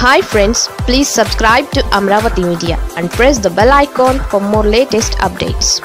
hi friends please subscribe to Amaravati media and press the bell icon for more latest updates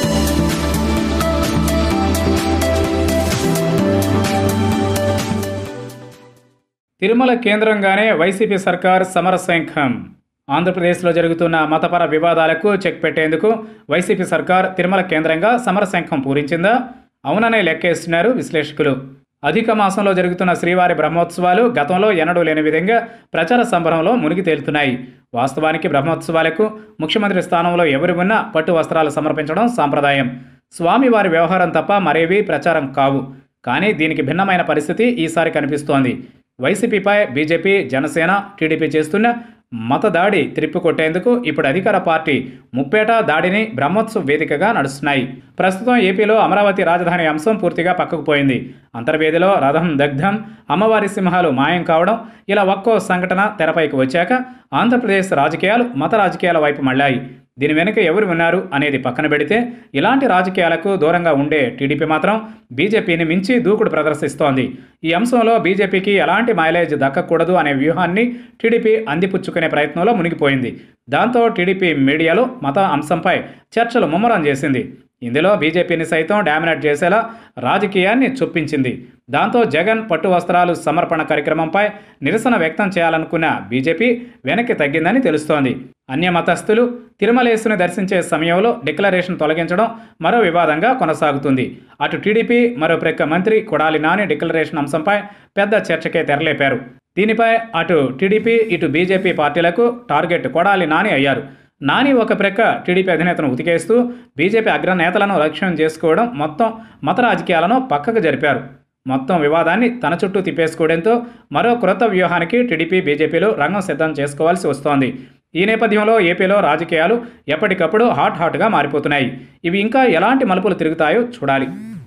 Tirumala కేంద్రంగానే వైసీపీ సర్కార్ సమరశంఖం ఆంధ్రప్రదేశ్లో జరుగుతున్న మతపర వివాదాలకు చెక్ పెట్టేందుకు వైసీపీ సర్కార్ తిరుమల కేంద్రంగా సమరశంఖం పూరించిందా అవుననే లెక్కేస్తున్నారు విశ్లేషకులు అధిక మాసంలో జరుగుతున్న శ్రీవారి బ్రహ్మోత్సవాలు గతంలో ఎన్నడూ లేని విధంగా ప్రచార సంబరంలో మునిగి తేలుతున్నాయి వాస్తవానికి బ్రహ్మోత్సవాలకు ముఖ్యమంత్రి స్థానంలో ఎవరు ఉన్నా పట్టు వస్త్రాలు సమర్పించడం సాంప్రదాయం స్వామివారి వ్యవహారం తప్ప మరేవీ ప్రచారం కావు కానీ దీనికి భిన్నమైన పరిస్థితి ఈసారి కనిపిస్తోంది వైసీపీపై బీజేపీ జనసేన టీడీపీ చేస్తున్న మత దాడి త్రిప్పికొట్టేందుకు ఇప్పుడు అధికార పార్టీ ముప్పేట దాడిని బ్రహ్మోత్సవ వేదికగా నడుస్తున్నాయి ప్రస్తుతం ఏపీలో అమరావతి రాజధాని అంశం పూర్తిగా పక్కకు పోయింది అంతర్వేదిలో రథం దగ్ధం అమ్మవారి సింహాలు మాయం కావడం ఇలా ఒక్కో సంఘటన తెరపైకి వచ్చాక ఆంధ్రప్రదేశ్ రాజకీయాలు మత రాజకీయాల వైపు మళ్ళాయి దీని వెనుక ఎవరు ఉన్నారు అనేది పక్కన పెడితే ఇలాంటి రాజకీయాలకు దూరంగా ఉండే టీడీపీ మాత్రం బీజేపీని మించి దూకుడు ప్రదర్శిస్తోంది ఈ అంశంలో బీజేపీకి ఎలాంటి మైలేజ్ దక్కకూడదు అనే వ్యూహాన్ని టీడీపీ అందిపుచ్చుకునే ప్రయత్నంలో మునిగిపోయింది దాంతో టీడీపీ మీడియాలో మత అంశంపై చర్చలు ముమ్మరం చేసింది ఇందులో బీజేపీని సైతం డామినేట్ చేసేలా రాజకీయాన్ని చొప్పించింది దాంతో జగన్ పట్టు వస్త్రాలు సమర్పణ కార్యక్రమంపై నిరసన వ్యక్తం చేయాలనుకున్న బీజేపీ వెనక్కి తగ్గిందని తెలుస్తోంది అన్య మతస్థులు తిరుమలేసుని దర్శించే సమయంలో డిక్లరేషన్ తొలగించడం మరో వివాదంగా కొనసాగుతుంది అటు టీడీపీ మరో ప్రక్క మంత్రి కొడాలి నాని డిక్లరేషన్ అంశంపై పెద్ద చర్చకే తెరలేపారు దీనిపై అటు టీడీపీ ఇటు బీజేపీ పార్టీలకు టార్గెట్ కొడాలి నాని అయ్యారు నాని ఒక ప్రక్క టీడీపీ అధినేతను ఉతికేస్తూ బీజేపీ అగ్రనేతలను లక్ష్యం చేసుకోవడం మొత్తం మత రాజకీయాలను పక్కకు జరిపారు మొత్తం వివాదాన్ని తన చుట్టూ తిప్పేసుకోవడంతో మరో క్రొత్త వ్యూహానికి టీడీపీ బీజేపీలు రంగం సిద్ధం చేసుకోవాల్సి వస్తోంది ఈ నేపథ్యంలో ఏపీలో రాజకీయాలు ఎప్పటికప్పుడు హాట్ హాట్గా మారిపోతున్నాయి ఇవి ఇంకా ఎలాంటి మలుపులు తిరుగుతాయో చూడాలి